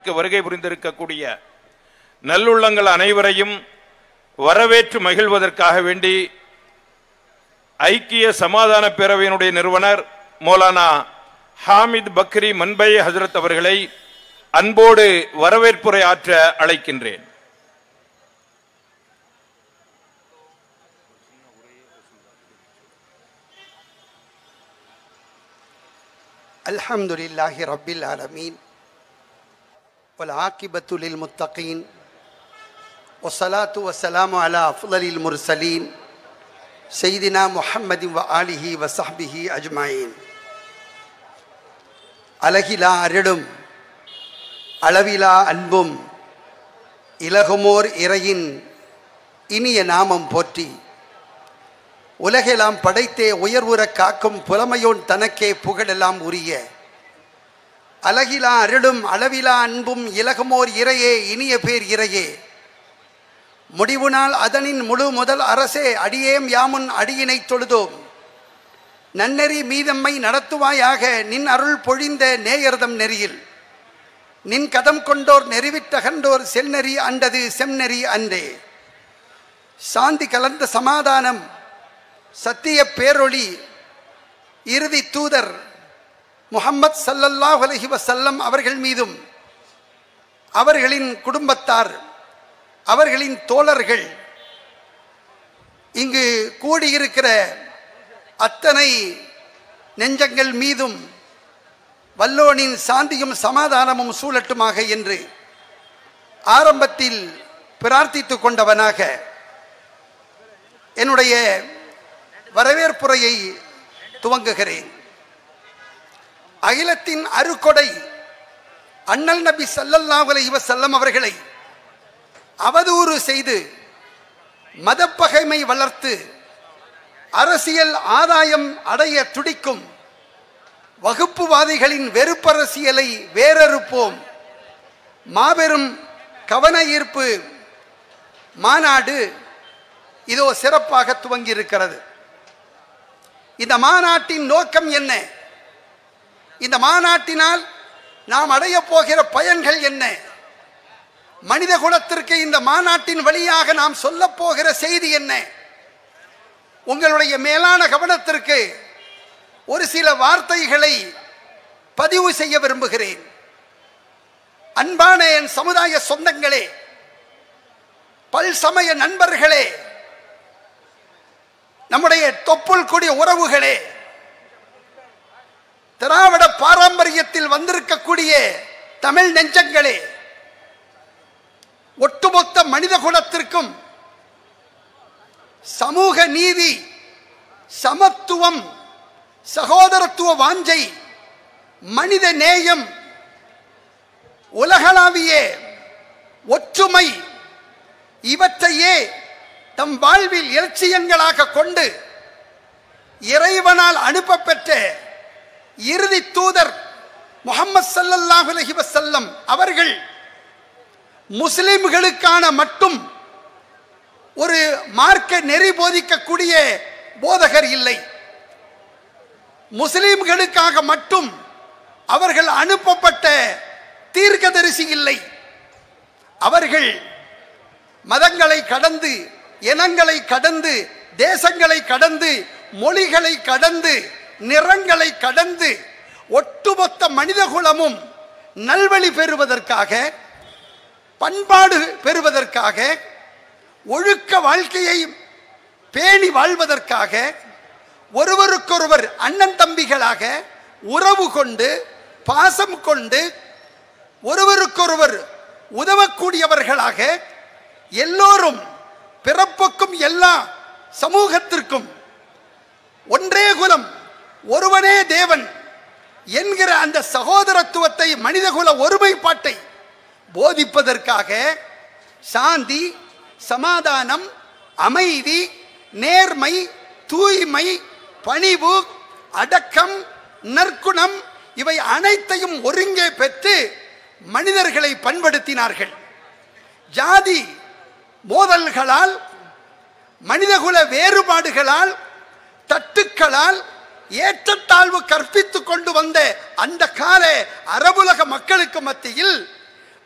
கூட்டத்திற்கு வருகை புரிந்திருக்கக்கூடிய நல்லுள்ளங்கள் அனைவரையும் வரவேற்று மகிழ்வதற்காக வேண்டி ஐக்கிய சமாதான பேரவையினுடைய நிறுவனர் மௌலானா ஹாமித் பக்ரி மன்பை ஹசரத் அவர்களை அன்போடு வரவேற்புரை ஆற்ற அழைக்கின்றேன் الحمد لله رب العالمين والعاقبة للمتقين والصلاة والسلام على أفضل المرسلين سيدنا محمد وآله وصحبه أجمعين அழகிலா அருளும் அளவிலா அன்பும் இலகுமோர் இறையின் இனிய நாமம் போற்றி உலகெல்லாம் படைத்தே உயர்வுறக் காக்கும் புலமையோன் தனக்கே புகழெல்லாம் உரிய அழகிலா அருளும் அளவிலா அன்பும் இலகுமோர் இறையே இனிய பேர் இறையே முடிவு நாள் அதனின் முழு முதல் அரசே அடியேம் யாமுன் அடியினை தொழுதோம் நன்னெறி மீதம்மை நடத்துவாயாக நின் அருள் பொழிந்த நேயர்தம் நெறியில் நின் கதம் கொண்டோர் நெறிவிட்டகன்றோர் செல்நெறி அண்டது செம்நெறி அன்றே சாந்தி கலந்த சமாதானம் சத்திய பேரொளி இறுதி தூதர் முகம்மது சல்லல்லாஹ் அலஹி வசல்லம் அவர்கள் மீதும் அவர்களின் குடும்பத்தார் அவர்களின் தோழர்கள் இங்கு கூடியிருக்கிற அத்தனை நெஞ்சங்கள் மீதும் வல்லோனின் சாந்தியும் சமாதானமும் சூழட்டுமாக என்று ஆரம்பத்தில் பிரார்த்தித்துக் கொண்டவனாக என்னுடைய வரவேற்புரையை துவங்குகிறேன் அகிலத்தின் அருக்கொடை அண்ணல் நபி சல்லல்லாஹு அலைஹி வஸல்லம் அவர்களை அவதூறு செய்து மதப்பகைமை வளர்த்து அரசியல் ஆதாயம் அடைய துடிக்கும் வகுப்புவாதிகளின் வெறுப்பரசியலை வேறறுப்போம் மாபெரும் கவன ஈர்ப்பு மாநாடு இதோ சிறப்பாக துவங்கியிருக்கிறது இந்த மாநாட்டின் நோக்கம் என்ன இந்த மாநாட்டினால் நாம் அடைய போகிற பயன்கள் என்ன மனித குலத்திற்கு இந்த மாநாட்டின் வழியாக நாம் சொல்ல போகிற செய்தி என்ன உங்களுடைய மேலான கவனத்திற்கு ஒரு சில வார்த்தைகளை பதிவு செய்ய விரும்புகிறேன் அன்பான என் சமுதாய சொந்தங்களே பல்சமய நண்பர்களே நம்முடைய தொப்புள் கொடி உறவுகளே திராவிட பாரம்பரியத்தில் வந்திருக்கக்கூடிய தமிழ் நெஞ்சங்களே ஒட்டுமொத்த மனித குலத்திற்கும் சமூக நீதி சமத்துவம் சகோதரத்துவ வாஞ்சை மனித நேயம் உலகளாவிய ஒற்றுமை இவற்றையே தம் வாழ்வில் இலட்சியங்களாக கொண்டு இறைவனால் அனுப்ப பெற்ற இறுதி தூதர் முகமது சல்லல்லாஹு அலைஹி வஸல்லம் அவர்கள் முஸ்லிம்களுக்கான மட்டும் ஒரு மார்க்க நெறி போதிக்கக்கூடிய போதகர் இல்லை முஸ்லிம்களுக்காக மட்டும் அவர்கள் அனுப்பப்பட்ட தீர்க்கதரிசி இல்லை அவர்கள் மதங்களை கடந்து இனங்களை கடந்து தேசங்களை கடந்து மொழிகளை கடந்து நிறங்களை கடந்து ஒட்டுமொத்த மனித குலமும் நல்வழி பெறுவதற்காக பண்பாடு பெறுவதற்காக ஒழுக்க வாழ்க்கையை பேணி வாழ்வதற்காக ஒருவருக்கொருவர் அண்ணன் தம்பிகளாக உறவு கொண்டு பாசம் கொண்டு ஒருவருக்கொருவர் உதவக்கூடியவர்களாக எல்லோரும் பிறப்புக்கும் எல்லா சமூகத்திற்கும் ஒன்றே குலம் ஒருவனே தேவன் என்கிற அந்த சகோதரத்துவத்தை மனிதகுல ஒருமைப்பாட்டை போதிப்பதற்காக சாந்தி சமாதானம் அமைதி நேர்மை தூய்மை பணிவு அடக்கம் நற்குணம் இவை அனைத்தையும் ஒருங்கே பெற்று மனிதர்களை பண்படுத்தினார்கள் ஜாதி மோதல்களால் மனிதகுல வேறுபாடுகளால் தட்டுக்களால் ஏற்றத்தாழ்வு கற்பித்துக் கொண்டு வந்த அந்த கால அரபுலக மக்களுக்கு மத்தியில்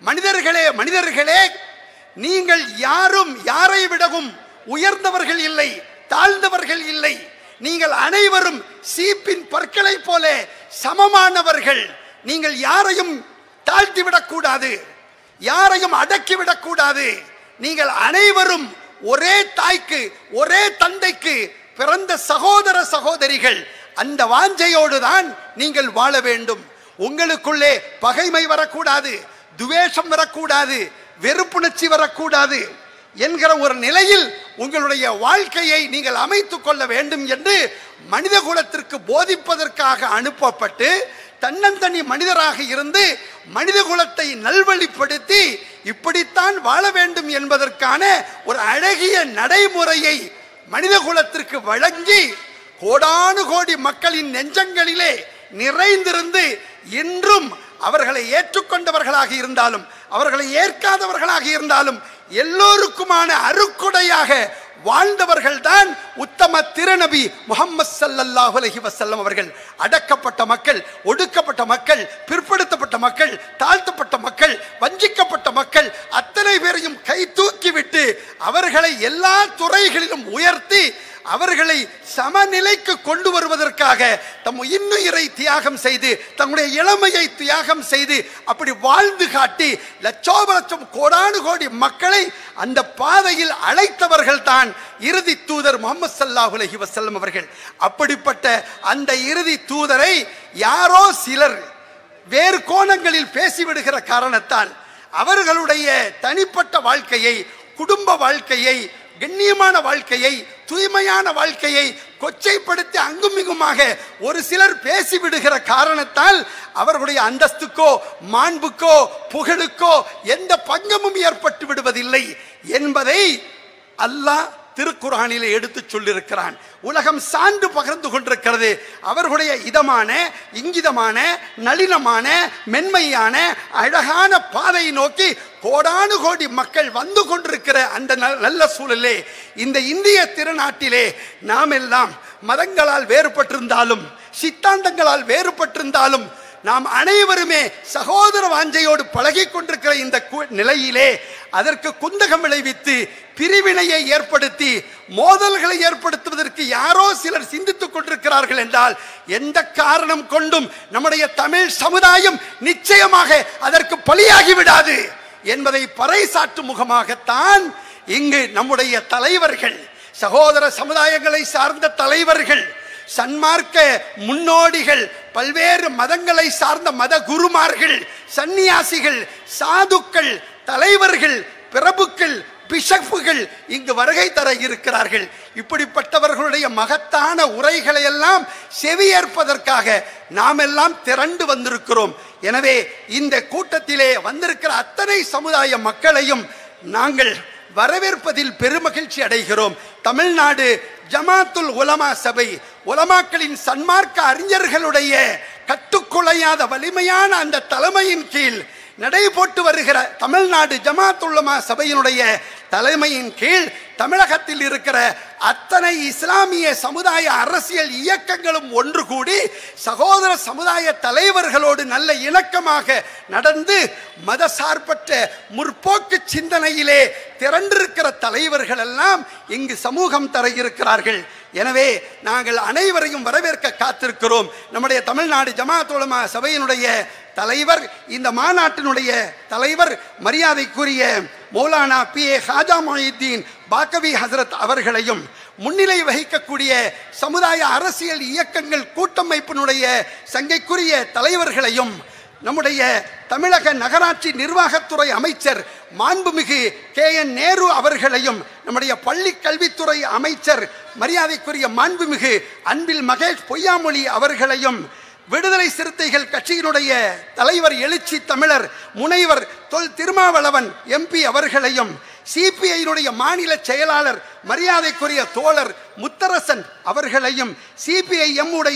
மனிதர்களே மனிதர்களே நீங்கள் யாரும் யாரை விடவும் உயர்ந்தவர்கள் இல்லை தாழ்ந்தவர்கள் இல்லை நீங்கள் அனைவரும் சீப்பின் பற்களை போல சமமானவர்கள் நீங்கள் யாரையும் தாழ்த்திவிடக் கூடாது யாரையும் அடக்கிவிடக் கூடாது நீங்கள் அனைவரும் ஒரே தாய்க்கு ஒரே தந்தைக்கு பிறந்த சகோதர சகோதரிகள் அந்த வாஞ்சையோடு தான் நீங்கள் வாழ வேண்டும் உங்களுக்குள்ளே பகைமை வரக்கூடாது துவேஷம் வரக்கூடாது வெறுப்புணர்ச்சி வரக்கூடாது என்கிற ஒரு நிலையில் உங்களுடைய வாழ்க்கையை நீங்கள் அமைத்துக் கொள்ள வேண்டும் என்று மனித குலத்திற்கு போதிப்பதற்காக அனுப்பப்பட்டு தன்னந்தனி மனிதராக இருந்து மனித குலத்தை நல்வழிப்படுத்தி இப்படித்தான் வாழ வேண்டும் என்பதற்கான ஒரு அழகிய நடைமுறையை மனித குலத்திற்கு வழங்கி கோடானு கோடி மக்களின் நெஞ்சங்களிலே நிறைந்திருந்து இன்றும் அவர்களை ஏற்றுக்கொண்டவர்களாக இருந்தாலும் அவர்களை ஏற்காதவர்களாக இருந்தாலும் எல்லோருக்குமான அருக்குடையாக வாழ்ந்தவர்கள் தான் உத்தம திருநபி முகம்மது ஸல்லல்லாஹு அலைஹி வஸல்லம் அவர்கள் அடக்கப்பட்ட மக்கள் ஒடுக்கப்பட்ட மக்கள் பிற்படுத்தப்பட்ட மக்கள் தாழ்த்தப்பட்ட மக்கள் வஞ்சிக்கப்பட்ட மக்கள் அத்தனை பேரையும் கை தூக்கிவிட்டு அவர்களை எல்லா துறைகளிலும் உயர்த்தி அவர்களை சமநிலைக்கு கொண்டு வருவதற்காக தம் இன்னுயிரை தியாகம் செய்து தம்முடைய இளமையை தியாகம் செய்து அப்படி வாழ்ந்து காட்டி லட்சோப லட்சம் கோடானு கோடி மக்களை அந்த பாதையில் அழைத்தவர்கள் தான் இறுதி தூதர் முகமது ஸல்லல்லாஹு அலைஹி வஸல்லம் அவர்கள் அப்படிப்பட்ட அந்த இறுதி தூதரை யாரோ சிலர் வேறு கோணங்களில் பேசிவிடுகிற காரணத்தால் அவர்களுடைய தனிப்பட்ட வாழ்க்கையை குடும்ப வாழ்க்கையை கண்ணியமான வாழ்க்கையை தூய்மையான வாழ்க்கையை கொச்சைப்படுத்தி அங்குமிங்குமாக ஒரு சிலர் பேசிவிடுகிற காரணத்தால் அவர்களுடைய அந்தஸ்துக்கோ மாண்புக்கோ புகழுக்கோ எந்த பங்கமும் ஏற்பட்டு விடுவதில்லை என்பதை அல்லாஹ் திருக்குறானிலே எடுத்து சொல்லியிருக்கிறான் உலகம் சான்று பகிர்ந்து கொண்டிருக்கிறது அவர்களுடைய இதமான இங்கிதமான நளினமான மென்மையான அழகான பாதையை நோக்கி கோடானு கோடி மக்கள் வந்து கொண்டிருக்கிற அந்த ந- நல்ல சூழலே இந்த இந்திய திருநாட்டிலே நாம் எல்லாம் மதங்களால் வேறுபட்டிருந்தாலும் சித்தாந்தங்களால் வேறுபட்டிருந்தாலும் நாம் அனைவருமே சகோதர வாஞ்சையோடு பழகி கொண்டிருக்கிற இந்த கு- நிலையிலே அதற்கு குந்தகம் விளைவித்து பிரிவினையை ஏற்படுத்தி மோதல்களை ஏற்படுத்துவதற்கு யாரோ சிலர் சிந்தித்துக் கொண்டிருக்கிறார்கள் என்றால் எந்த காரணம் கொண்டும் நம்முடைய தமிழ் சமுதாயம் நிச்சயமாக அதற்கு பலியாகி விடாது என்பதை பறைசாற்றும் முகமாகத்தான் இங்கு நம்முடைய தலைவர்கள் சகோதர சமுதாயங்களை சார்ந்த தலைவர்கள் சன்மார்க்க முன்னோடிகள் பல்வேறு மதங்களை சார்ந்த மத குருமார்கள் சந்நியாசிகள் சாதுக்கள் தலைவர்கள் பிரபுக்கள் பிஷப்புகள் இங்கு வருகை தர இருக்கிறார்கள் இப்படிப்பட்டவர்களுடைய மகத்தான உரைகளை எல்லாம் செவியேற்பதற்காக நாம் எல்லாம் திரண்டு வந்திருக்கிறோம் எனவே இந்த கூட்டத்திலே வந்திருக்கிற அத்தனை சமுதாய மக்களையும் நாங்கள் வரவேற்பதில் பெருமகிழ்ச்சி அடைகிறோம் தமிழ்நாடு ஜமாத்துல் உலமா சபை உலமாக்களின் சன்மார்க்க அறிஞர்களுடைய கட்டுக்குலையாத வலிமையான அந்த தலைமையின் கீழ் நடைபோட்டு வருகிற தமிழ்நாடு ஜமாத்துல்லமா சபையினுடைய தலைமையின் கீழ் தமிழகத்தில் இருக்கிற அத்தனை இஸ்லாமிய சமுதாய அரசியல் இயக்கங்களும் ஒன்று கூடி சகோதர சமுதாய தலைவர்களோடு நல்ல இணக்கமாக நடந்து மதசார்பற்ற முற்போக்கு சிந்தனையிலே திரண்டிருக்கிற தலைவர்கள் எல்லாம் இங்கு சமூகம் தர இருக்கிறார்கள் எனவே நாங்கள் அனைவரையும் வரவேற்க காத்திருக்கிறோம் நம்முடைய தமிழ்நாடு ஜமாத் உலமா சபையினுடைய தலைவர் இந்த மாநாட்டினுடைய தலைவர் மரியாதைக்குரிய மௌலானா பி ஏ ஹாஜா மொஹித்தீன் பாக்கவி ஹசரத் அவர்களையும் முன்னிலை வகிக்கக்கூடிய சமுதாய அரசியல் இயக்கங்கள் கூட்டமைப்பினுடைய சங்கைக்குரிய தலைவர்களையும் நம்முடைய தமிழக நகராட்சி நிர்வாகத்துறை அமைச்சர் மாண்புமிகு கே என் நேரு அவர்களையும் நம்முடைய பள்ளி கல்வித்துறை அமைச்சர் மரியாதைக்குரிய மாண்புமிகு அன்பில் மகேஷ் பொய்யாமொழி அவர்களையும் விடுதலை சிறுத்தைகள் கட்சியினுடைய தலைவர் எழுச்சி தமிழர் முனைவர் தொல் திருமாவளவன் எம்பி அவர்களையும் சிபிஐனுடைய மாநில செயலாளர் மரியாதைக்குரிய தோழர் முத்தரசன் அவர்களையும் சிபிஐ உடைய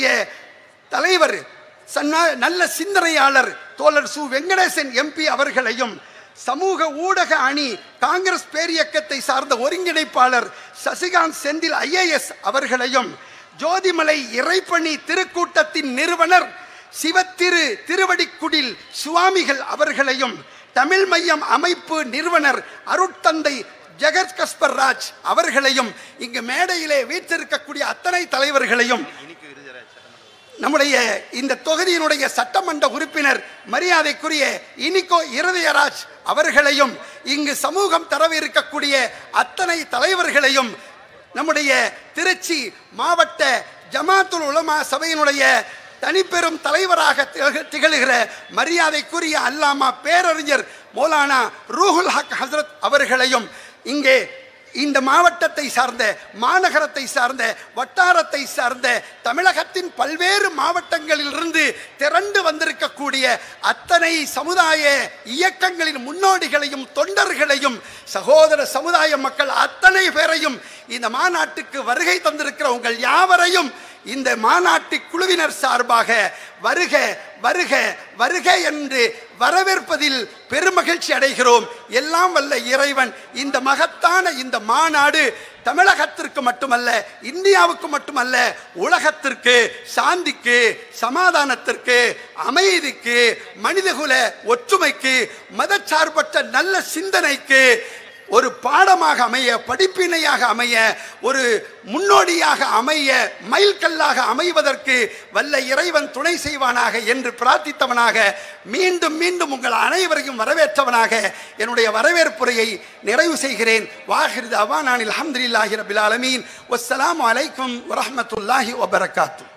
தலைவர் சன்னா- நல்ல சிந்தனையாளர் தோழர் சு வெங்கடேசன் எம்பி அவர்களையும் சமூக ஊடக அணி காங்கிரஸ் பேரியக்கத்தை சார்ந்த ஒருங்கிணைப்பாளர் சசிகாந்த் செந்தில் ஐஏஎஸ் அவர்களையும் ஜோதிமலை இறைப்பணி திருக்கூட்டத்தின் நிறுவனர் சிவத்திரு திருவடிக்குடில் சுவாமிகள் அவர்களையும் தமிழ் மையம் அமைப்பு நிறுவனர் அருட்தந்தை ஜெகத் கஸ்பர் ராஜ் அவர்களையும் இங்கு மேடையிலே வீற்றிருக்கக்கூடிய அத்தனை தலைவர்களையும் நம்முடைய இந்த தொகுதியினுடைய சட்டமன்ற உறுப்பினர் மரியாதைக்குரிய இனிகோ இருதயராஜ் அவர்களையும் இங்கு சமூகம் தரவிருக்கக்கூடிய அத்தனை தலைவர்களையும் நம்முடைய திருச்சி மாவட்ட ஜமாத்துல் உலமா சபையினுடைய தனிப்பெரும் தலைவராக திகழ்- திகழ்கிற மரியாதைக்குரிய அல்லாமா பேரறிஞர் மௌலானா ரூஹுல் ஹக் ஹசரத் அவர்களையும் இங்கே இந்த மாவட்டத்தை சார்ந்த மாநகரத்தை சார்ந்த வட்டாரத்தை சார்ந்த தமிழகத்தின் பல்வேறு மாவட்டங்களிலிருந்து திரண்டு வந்திருக்கக்கூடிய அத்தனை சமுதாய இயக்கங்களின் முன்னோடிகளையும் தொண்டர்களையும் சகோதர சமுதாய மக்கள் அத்தனை பேரையும் இந்த மாநாட்டுக்கு வருகை தந்திருக்கிற உங்கள் யாவரையும் இந்த மாநாட்டு குழுவினர் சார்பாக வருக வருக வருக என்று வரவேற்பதில் பெருமகிழ்ச்சி அடைகிறோம் எல்லாம் வல்ல இறைவன் இந்த மகத்தான இந்த மாநாடு தமிழகத்திற்கு மட்டுமல்ல இந்தியாவுக்கு மட்டுமல்ல உலகத்திற்கு சாந்திக்கு சமாதானத்திற்கு அமைதிக்கு மனிதகுல ஒற்றுமைக்கு மதச்சார்பற்ற நல்ல சிந்தனைக்கு ஒரு பாடமாக அமைய படிப்பினையாக அமைய ஒரு முன்னோடியாக அமைய மைல்கல்லாக அமைவதற்கு வல்ல இறைவன் துணை செய்வானாக என்று பிரார்த்தித்தவனாக மீண்டும் மீண்டும் உங்கள் அனைவரையும் வரவேற்றவனாக என்னுடைய வரவேற்புரையை நிறைவு செய்கிறேன் வாஹிர் அவானானில் அஹமதுல்லாஹி ரபில் ஆலமீன் வஸ்ஸலாமு அலைக்கும் வரஹ்மத்துல்லாஹி வபரகாத்து